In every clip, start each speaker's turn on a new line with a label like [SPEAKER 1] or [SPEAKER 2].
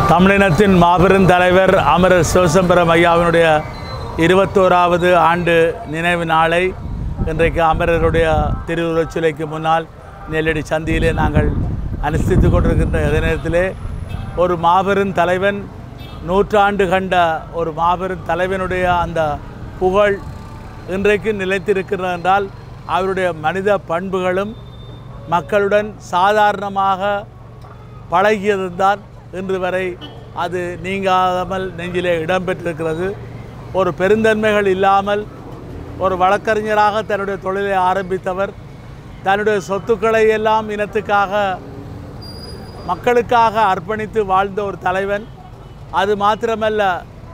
[SPEAKER 1] தமிழினத்தின் மாபெரும் தலைவர் அமரர் சிவசம்பரம் ஐயாவினுடைய இருபத்தோராவது ஆண்டு நினைவு நாளை இன்றைக்கு அமரருடைய திருவுருவச் சிலைக்கு முன்னால் நெல்லடி சந்தியிலே நாங்கள் அனுஷ்டித்து கொண்டிருக்கின்ற அதே நேரத்திலே ஒரு மாபெரும் தலைவன் நூற்றாண்டு கண்ட ஒரு மாபெரும் தலைவனுடைய அந்த புகழ் இன்றைக்கு நிலைத்திருக்கிறது என்றால் அவருடைய மனித பண்புகளும் மக்களுடன் சாதாரணமாக பழகியதுதான் இன்று வரை அது நீங்காமல் நெஞ்சிலே இடம்பெற்றிருக்கிறது ஒரு பெருந்தன்மைகள் இல்லாமல் ஒரு வழக்கறிஞராக தன்னுடைய தொழிலை ஆரம்பித்தவர் தன்னுடைய சொத்துக்களை எல்லாம் இனத்துக்காக மக்களுக்காக அர்ப்பணித்து வாழ்ந்த ஒரு தலைவன் அது மாத்திரமல்ல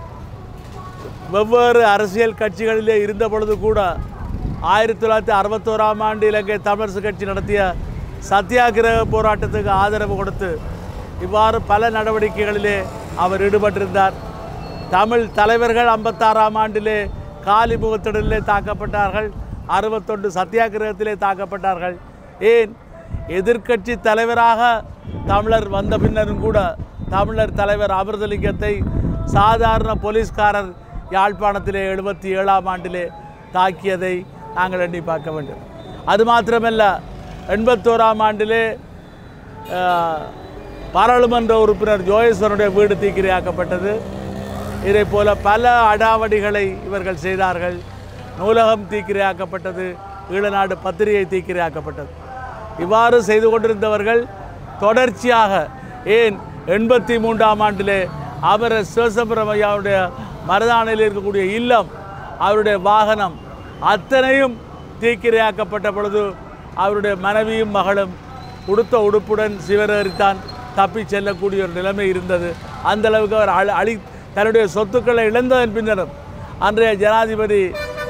[SPEAKER 1] வெவ்வேறு அரசியல் கட்சிகளிலே இருந்த பொழுது கூட ஆயிரத்தி தொள்ளாயிரத்தி அறுபத்தோராம் ஆண்டு இலங்கை தமிழரசு கட்சி நடத்திய சத்தியாகிரக போராட்டத்துக்கு ஆதரவு கொடுத்து இவ்வாறு பல நடவடிக்கைகளிலே அவர் ஈடுபட்டிருந்தார் தமிழ் தலைவர்கள் ஐம்பத்தாறாம் ஆண்டிலே காலிமுகத்திடலிலே தாக்கப்பட்டார்கள் அறுபத்தொன்று சத்தியாகிரகத்திலே தாக்கப்பட்டார்கள் ஏன் எதிர்க்கட்சி தலைவராக தமிழர் வந்த பின்னரும் கூட தமிழர் தலைவர் அமிர்தலிங்கத்தை சாதாரண போலீஸ்காரர் யாழ்ப்பாணத்திலே எழுபத்தி ஏழாம் ஆண்டிலே தாக்கியதை நாங்கள் எண்ணி பார்க்க வேண்டும் அது மாத்திரமல்ல எண்பத்தோராம் ஆண்டிலே அஹ், பாராளுமன்ற உறுப்பினர் ஜோயேஸ்வரனுடைய வீடு தீக்கிரையாக்கப்பட்டது இதே போல பல அடாவடிகளை இவர்கள் செய்தார்கள் நூலகம் தீக்கிரையாக்கப்பட்டது ஈழநாடு பத்திரிகை தீக்கிரையாக்கப்பட்டது இவ்வாறு செய்து கொண்டிருந்தவர்கள் தொடர்ச்சியாக ஏன் எண்பத்தி மூன்றாம் ஆண்டிலே அமரர் சிவசம்பரம் ஐயாவுடைய மருதானையில் இருக்கக்கூடிய இல்லம் அவருடைய வாகனம் அத்தனையும் தீக்கிரையாக்கப்பட்ட பொழுது அவருடைய மனைவியும் மகளும் உடுத்த உடுப்புடன் சிவரரித்தான் தப்பி செல்லக்கூடிய ஒரு நிலைமை இருந்தது அந்த அளவுக்கு அவர் அழி அழி தன்னுடைய சொத்துக்களை இழந்ததன் பின்னரும் அன்றைய ஜனாதிபதி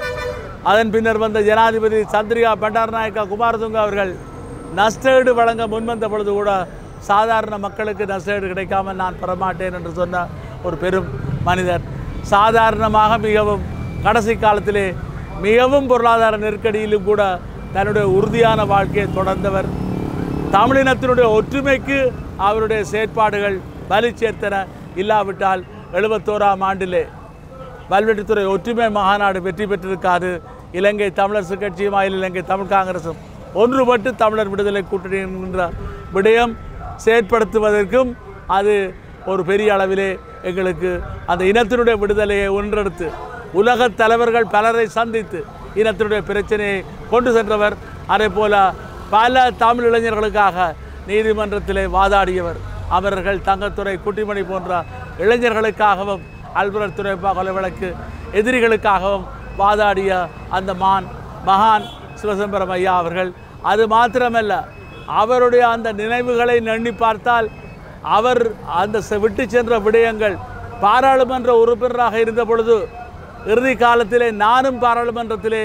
[SPEAKER 1] அதன் பின்னர் வந்த ஜனாதிபதி சந்திரிகா பண்டாரநாயக்கா குமாரதுங்க அவர்கள் நஷ்டஈடு வழங்க முன்வந்த பொழுது கூட சாதாரண மக்களுக்கு நஷ்டஈடு கிடைக்காமல் நான் பெறமாட்டேன் என்று சொன்ன ஒரு பெரும் மனிதர் சாதாரணமாக மிகவும் கடைசி காலத்திலே மிகவும் பொருளாதார நெருக்கடியிலும் கூட தன்னுடைய உறுதியான வாழ்க்கையை தொடர்ந்தவர் தமிழினத்தினுடைய ஒற்றுமைக்கு அவருடைய செயற்பாடுகள் வலி சேர்த்தன இல்லாவிட்டால் எழுபத்தோராம் ஆண்டிலே வல்வெட்டித்துறை ஒற்றுமை மாநாடு வெற்றி பெற்றிருக்காது இலங்கை தமிழரசு கட்சியும் அகில இலங்கை தமிழ் காங்கிரசும் ஒன்றுபட்டு தமிழர் விடுதலை கூட்டணி என்கின்ற விடயம் செயற்படுத்துவதற்கும் அது ஒரு பெரிய அளவிலே எங்களுக்கு அந்த இனத்தினுடைய விடுதலையை ஒன்றெடுத்து உலகத் தலைவர்கள் பலரை சந்தித்து இனத்தினுடைய பிரச்சனையை கொண்டு சென்றவர் அதே போல பல தமிழ் இளைஞர்களுக்காக நீதிமன்றத்திலே வாதாடியவர் அவர்கள் தங்கத்துறை குட்டிமணி போன்ற இளைஞர்களுக்காகவும் அல்பரத் துறைப்பா கொலை வழக்கு எதிரிகளுக்காகவும் வாதாடிய அந்த மான் மகான் சிவசம்பரம் ஐயா அவர்கள் அது மாத்திரமல்ல அவருடைய அந்த நினைவுகளை எண்ணி பார்த்தால் அவர் அந்த செ- விட்டு சென்ற விடயங்கள் பாராளுமன்ற உறுப்பினராக இருந்த பொழுது இறுதி காலத்திலே நானும் பாராளுமன்றத்திலே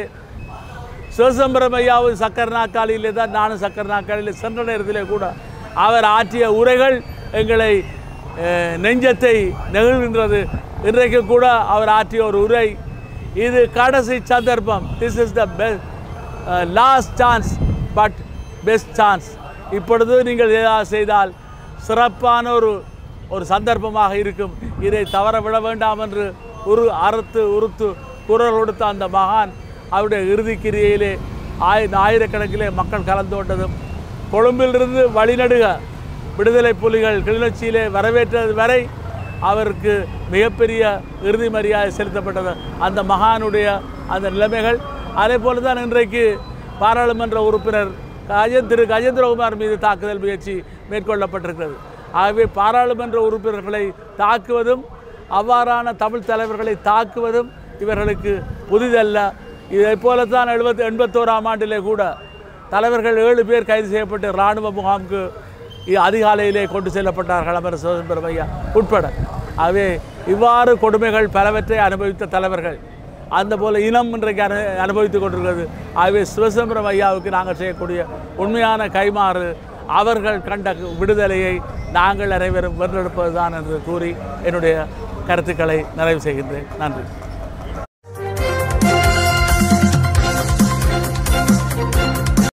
[SPEAKER 1] சிவசம்பரம் ஐயாவும் சக்கர நாற்காலியிலே தான் நானும் சக்கர நாற்காலியில் சென்ற நேரத்திலே கூட அவர் ஆற்றிய உரைகள் எங்களை அஹ், நெஞ்சத்தை நெகிழ்கின்றது இன்றைக்கு கூட அவர் ஆற்றிய ஒரு உரை இது கடைசி சந்தர்ப்பம் this is the best last chance but best chance இப்பொழுது நீங்கள் ஏதாவது செய்தால் சிறப்பான ஒரு ஒரு சந்தர்ப்பமாக இருக்கும் இதை தவற விட வேண்டாம் என்று உரு அறுத்து உறுத்து குரல் கொடுத்த அந்த மகான் அவருடைய இறுதிக்கிரியிலே ஆய ஆயிரக்கணக்கிலே மக்கள் கலந்து கொண்டதும் கொழும்பிலிருந்து வழிநடுக விடுதலை புலிகள் கிளிநொச்சியிலே வரவேற்றது வரை அவருக்கு மிகப்பெரிய இறுதி மரியாதை செலுத்தப்பட்டது அந்த மகானுடைய அந்த நிலைமைகள் அதே போல தான் இன்றைக்கு பாராளுமன்ற உறுப்பினர் கஜேந்திர திரு கஜேந்திரகுமார் மீது தாக்குதல் முயற்சி மேற்கொள்ளப்பட்டிருக்கிறது ஆகவே பாராளுமன்ற உறுப்பினர்களை தாக்குவதும் அவ்வாறான தமிழ் தலைவர்களை தாக்குவதும் இவர்களுக்கு புதிதல்ல இதை போலத்தான் எழுபத்தி எண்பத்தோராம் ஆண்டிலே கூட தலைவர்கள் ஏழு பேர் கைது செய்யப்பட்டு இராணுவ முகாமுக்கு இ- அதிகாலையிலே கொண்டு செல்லப்பட்டார்கள் அமர சிவசம்பரம் ஐயா உட்பட ஆகவே இவ்வாறு கொடுமைகள் பலவற்றை அனுபவித்த தலைவர்கள் அந்த போல இனம் இன்றைக்கு அனு அனுபவித்துக் கொண்டிருக்கிறது ஆகவே சிவசம்பரம் ஐயாவுக்கு நாங்கள் செய்யக்கூடிய உண்மையான கைமாறு அவர்கள் கண்ட விடுதலையை நாங்கள் அனைவரும் வென்றெடுப்பதுதான் என்று கூறி என்னுடைய கருத்துக்களை நிறைவு செய்கின்றேன் நன்றி